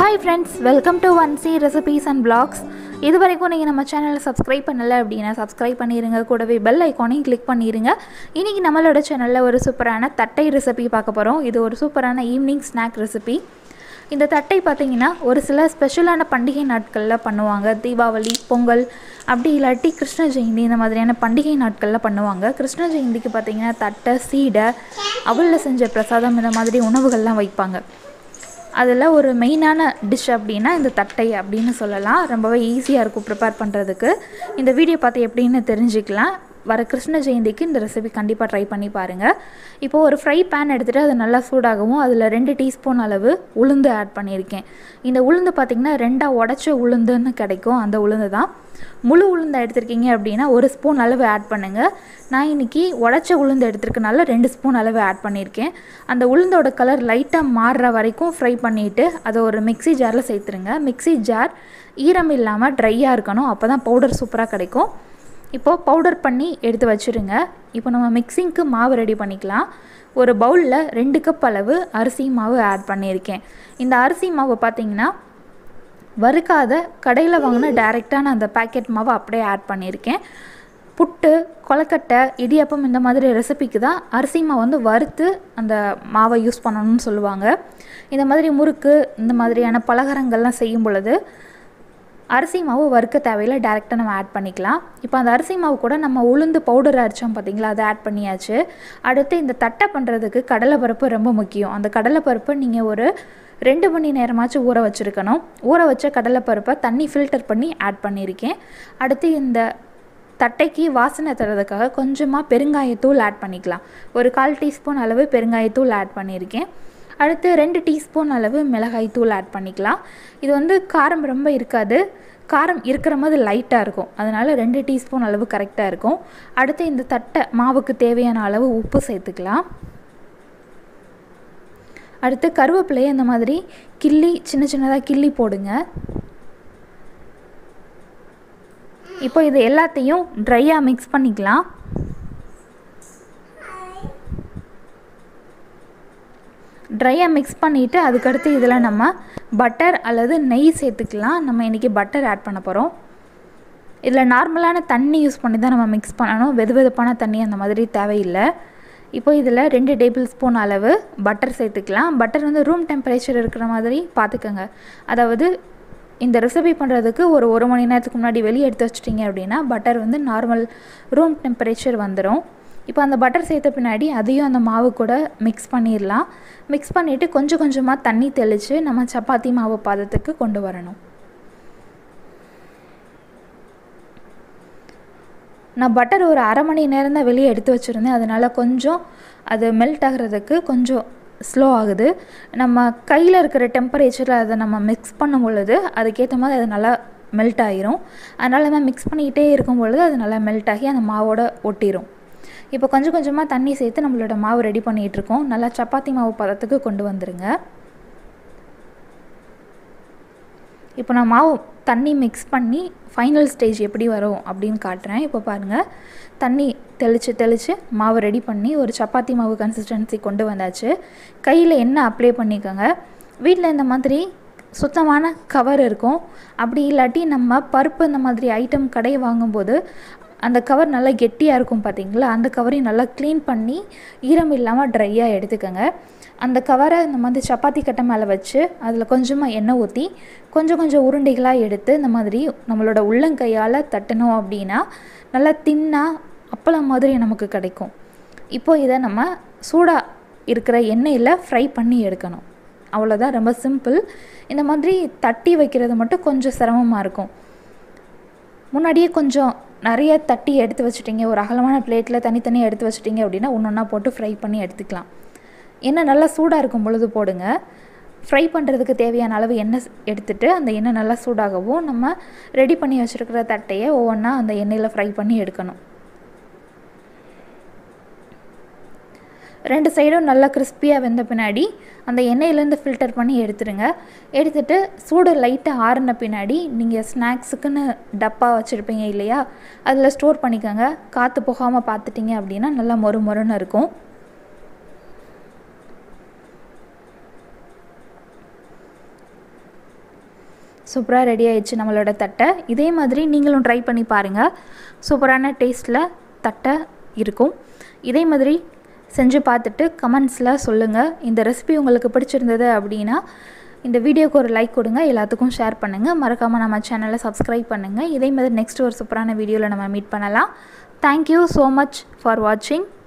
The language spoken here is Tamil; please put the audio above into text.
hi friends welcome to one C recipes and blogs இது வரைக்கும் நீங்கள் நம்ம சேனலை சப்ஸ்கிரைப் பண்ணலை அப்படின்னா சப்ஸ்கிரைப் பண்ணிடுங்க கூடவே பெல் ஐக்கானையும் கிளிக் பண்ணிடுங்க இன்றைக்கி நம்மளோட சேனலில் ஒரு சூப்பரான தட்டை ரெசிபி பார்க்க போகிறோம் இது ஒரு சூப்பரான ஈவினிங் ஸ்நாக் ரெசிபி இந்த தட்டை பார்த்தீங்கன்னா ஒரு சில ஸ்பெஷலான பண்டிகை நாட்களில் பண்ணுவாங்க தீபாவளி பொங்கல் அப்படி இல்லாட்டி கிருஷ்ண ஜெயந்தி இந்த மாதிரியான பண்டிகை நாட்களில் பண்ணுவாங்க கிருஷ்ண ஜெயந்திக்கு பார்த்தீங்கன்னா தட்டை சீடை அவலில் செஞ்ச பிரசாதம் இந்த மாதிரி உணவுகள்லாம் வைப்பாங்க அதில் ஒரு மெயினான டிஷ் அப்படின்னா இந்த தட்டை அப்படின்னு சொல்லலாம் ரொம்பவே ஈஸியாக இருக்கும் ப்ரிப்பேர் பண்ணுறதுக்கு இந்த வீடியோ பார்த்து எப்படின்னு தெரிஞ்சுக்கலாம் வர கிருஷ்ண ஜெயந்திக்கு இந்த ரெசிபி கண்டிப்பாக ட்ரை பண்ணி பாருங்கள் இப்போது ஒரு ஃப்ரை பேன் எடுத்துகிட்டு அது நல்லா சூடாகவும் அதில் ரெண்டு டீஸ்பூன் அளவு உளுந்து ஆட் பண்ணியிருக்கேன் இந்த உளுந்து பார்த்திங்கன்னா ரெண்டாக உடச்ச உளுந்துன்னு கிடைக்கும் அந்த உளுந்து தான் முழு உளுந்து எடுத்திருக்கீங்க அப்படின்னா ஒரு ஸ்பூன் அளவு ஆட் பண்ணுங்கள் நான் இன்றைக்கி உடச்ச உளுந்து எடுத்துருக்கனால ரெண்டு ஸ்பூன் அளவு ஆட் பண்ணியிருக்கேன் அந்த உளுந்தோட கலர் லைட்டாக மாறுற வரைக்கும் ஃப்ரை பண்ணிவிட்டு அதை ஒரு மிக்ஸி ஜாரில் சேர்த்துருங்க மிக்ஸி ஜார் ஈரம் இல்லாமல் ட்ரையாக இருக்கணும் அப்போ தான் பவுடர் சூப்பராக கிடைக்கும் இப்போது பவுடர் பண்ணி எடுத்து வச்சுருங்க இப்போ நம்ம மிக்சிங்க்கு மாவு ரெடி பண்ணிக்கலாம் ஒரு பவுலில் ரெண்டு கப் அளவு அரிசி மாவு ஆட் பண்ணியிருக்கேன் இந்த அரிசி மாவு பார்த்திங்கன்னா வறுக்காத கடையில் வாங்கின டைரெக்டான அந்த பேக்கெட் மாவை அப்படியே ஆட் பண்ணியிருக்கேன் புட்டு கொலக்கட்டை இடியப்பம் இந்த மாதிரி ரெசிபிக்கு தான் அரிசி மாவு வந்து வறுத்து அந்த மாவை யூஸ் பண்ணணும்னு சொல்லுவாங்க இந்த மாதிரி முறுக்கு இந்த மாதிரியான பலகாரங்கள்லாம் செய்யும் பொழுது அரிசி மாவு வறுக்க தேவையில்லை டேரெக்டாக நம்ம ஆட் பண்ணிக்கலாம் இப்போ அந்த அரிசி மாவு கூட நம்ம உளுந்து பவுடர் அரைச்சோம் பார்த்தீங்களா அதை ஆட் பண்ணியாச்சு அடுத்து இந்த தட்டை பண்ணுறதுக்கு கடலைப்பருப்பு ரொம்ப முக்கியம் அந்த கடலைப்பருப்பை நீங்கள் ஒரு ரெண்டு மணி நேரமாச்சும் ஊற வச்சுருக்கணும் ஊற வச்ச கடலைப்பருப்பை தண்ணி ஃபில்டர் பண்ணி ஆட் பண்ணியிருக்கேன் அடுத்து இந்த தட்டைக்கு வாசனை தரதுக்காக கொஞ்சமாக பெருங்காயத்தூள் ஆட் பண்ணிக்கலாம் ஒரு கால் டீஸ்பூன் அளவு பெருங்காயத்தூள் ஆட் பண்ணியிருக்கேன் அடுத்து ரெண்டு டீஸ்பூன் அளவு மிளகாய் தூள் ஆட் பண்ணிக்கலாம் இது வந்து காரம் ரொம்ப இருக்காது காரம் இருக்கிற மாதிரி லைட்டாக இருக்கும் அதனால் ரெண்டு டீஸ்பூன் அளவு கரெக்டாக இருக்கும் அடுத்து இந்த தட்டை மாவுக்கு தேவையான அளவு உப்பு சேர்த்துக்கலாம் அடுத்து கருவேப்பிலையை இந்த மாதிரி கிள்ளி சின்ன சின்னதாக கிள்ளி போடுங்க இப்போ இது எல்லாத்தையும் ட்ரையாக மிக்ஸ் பண்ணிக்கலாம் ட்ரையாக மிக்ஸ் பண்ணிவிட்டு அதுக்கடுத்து இதில் நம்ம பட்டர் அல்லது நெய் சேர்த்துக்கலாம் நம்ம இன்றைக்கி பட்டர் ஆட் பண்ண போகிறோம் இதில் நார்மலான தண்ணி யூஸ் பண்ணி தான் நம்ம மிக்ஸ் பண்ணணும் வெது வெதுப்பான தண்ணி அந்த மாதிரி தேவையில்லை இப்போ இதில் ரெண்டு டேபிள் ஸ்பூன் அளவு பட்டர் சேர்த்துக்கலாம் பட்டர் வந்து ரூம் டெம்பரேச்சர் இருக்கிற மாதிரி பார்த்துக்கோங்க அதாவது இந்த ரெசிபி பண்ணுறதுக்கு ஒரு ஒரு மணி நேரத்துக்கு முன்னாடி வெளியே எடுத்து வச்சிட்டிங்க அப்படின்னா பட்டர் வந்து நார்மல் ரூம் டெம்பரேச்சர் வந்துடும் இப்போ அந்த பட்டர் சேர்த்த பின்னாடி அதையும் அந்த மாவு கூட மிக்ஸ் பண்ணிடலாம் மிக்ஸ் பண்ணிவிட்டு கொஞ்சம் கொஞ்சமாக தண்ணி தெளித்து நம்ம சப்பாத்தி மாவு பதத்துக்கு கொண்டு வரணும் நான் பட்டர் ஒரு அரை மணி நேரம் தான் வெளியே எடுத்து வச்சுருந்தேன் அதனால் கொஞ்சம் அது மெல்ட் ஆகிறதுக்கு கொஞ்சம் ஸ்லோ ஆகுது நம்ம கையில் இருக்கிற டெம்பரேச்சரில் அதை நம்ம மிக்ஸ் பண்ணும் பொழுது அதுக்கேற்ற மாதிரி அது நல்லா மெல்ட் ஆகிரும் அதனால் நம்ம மிக்ஸ் பண்ணிக்கிட்டே இருக்கும் பொழுது அது நல்லா மெல்ட் ஆகி அந்த மாவோட ஒட்டிடும் இப்போ கொஞ்சம் கொஞ்சமாக தண்ணி சேர்த்து நம்மளோட மாவு ரெடி பண்ணிகிட்ருக்கோம் நல்லா சப்பாத்தி மாவு பதத்துக்கு கொண்டு வந்துடுங்க இப்போ நான் மாவு தண்ணி மிக்ஸ் பண்ணி ஃபைனல் ஸ்டேஜ் எப்படி வரும் அப்படின்னு காட்டுறேன் இப்போ பாருங்கள் தண்ணி தெளித்து தெளித்து மாவு ரெடி பண்ணி ஒரு சப்பாத்தி மாவு கன்சிஸ்டன்சி கொண்டு வந்தாச்சு கையில் எண்ணெய் அப்ளை பண்ணிக்கோங்க வீட்டில் இந்த மாதிரி சுத்தமான கவர் இருக்கும் அப்படி இல்லாட்டி நம்ம பருப்பு இந்த மாதிரி ஐட்டம் கடை வாங்கும்போது அந்த கவர் நல்லா கெட்டியாக இருக்கும் பார்த்தீங்களா அந்த கவரையும் நல்லா க்ளீன் பண்ணி ஈரம் இல்லாமல் ட்ரையாக எடுத்துக்கோங்க அந்த கவரை இந்த மாதிரி சப்பாத்தி கட்டை மேலே வச்சு அதில் கொஞ்சமாக எண்ணெய் ஊற்றி கொஞ்சம் கொஞ்சம் உருண்டைகளாக எடுத்து இந்த மாதிரி நம்மளோட உள்ளங்கையால் தட்டினோம் அப்படின்னா நல்லா தின்னாக அப்பளம் மாதிரி நமக்கு கிடைக்கும் இப்போ இதை நம்ம சூடாக இருக்கிற எண்ணெயில் ஃப்ரை பண்ணி எடுக்கணும் அவ்வளோதான் ரொம்ப சிம்பிள் இந்த மாதிரி தட்டி வைக்கிறது மட்டும் கொஞ்சம் சிரமமாக இருக்கும் முன்னாடியே கொஞ்சம் நிறைய தட்டி எடுத்து வச்சுட்டிங்க ஒரு அகலமான பிளேட்டில் தனித்தனியாக எடுத்து வச்சுட்டிங்க அப்படின்னா ஒன்று ஒன்றா போட்டு ஃப்ரை பண்ணி எடுத்துக்கலாம் எண்ணெய் நல்லா சூடாக இருக்கும் பொழுது போடுங்க ஃப்ரை பண்ணுறதுக்கு தேவையான அளவு எண்ணெய் எடுத்துகிட்டு அந்த எண்ணெய் நல்லா சூடாகவும் நம்ம ரெடி பண்ணி வச்சுருக்கிற தட்டையை ஒவ்வொன்றா அந்த எண்ணெயில் ஃப்ரை பண்ணி எடுக்கணும் ரெண்டு சைடும் நல்லா கிறிஸ்பியாக வெந்த பின்னாடி அந்த எண்ணெயிலேருந்து ஃபில்டர் பண்ணி எடுத்துடுங்க எடுத்துகிட்டு சூடு லைட்டாக ஆறின பின்னாடி நீங்கள் ஸ்நாக்ஸுக்குன்னு டப்பா வச்சுருப்பீங்க இல்லையா அதில் ஸ்டோர் பண்ணிக்கோங்க காற்று போகாமல் பார்த்துட்டிங்க அப்படின்னா நல்லா மொறு மொறுன்னு இருக்கும் சூப்பராக ரெடி ஆயிடுச்சு நம்மளோட தட்டை இதே மாதிரி நீங்களும் ட்ரை பண்ணி பாருங்கள் சூப்பரான டேஸ்ட்டில் தட்டை இருக்கும் இதே மாதிரி செஞ்சு பார்த்துட்டு கமெண்ட்ஸில் சொல்லுங்கள் இந்த ரெசிபி உங்களுக்கு பிடிச்சிருந்தது அப்படின்னா இந்த வீடியோக்கு ஒரு லைக் கொடுங்க எல்லாத்துக்கும் ஷேர் பண்ணுங்கள் மறக்காமல் நம்ம சேனலை சப்ஸ்கிரைப் பண்ணுங்கள் இதே மாதிரி நெக்ஸ்ட் ஒரு சூப்பரான வீடியோவில் நம்ம மீட் பண்ணலாம் தேங்க்யூ ஸோ மச் ஃபார் வாட்சிங்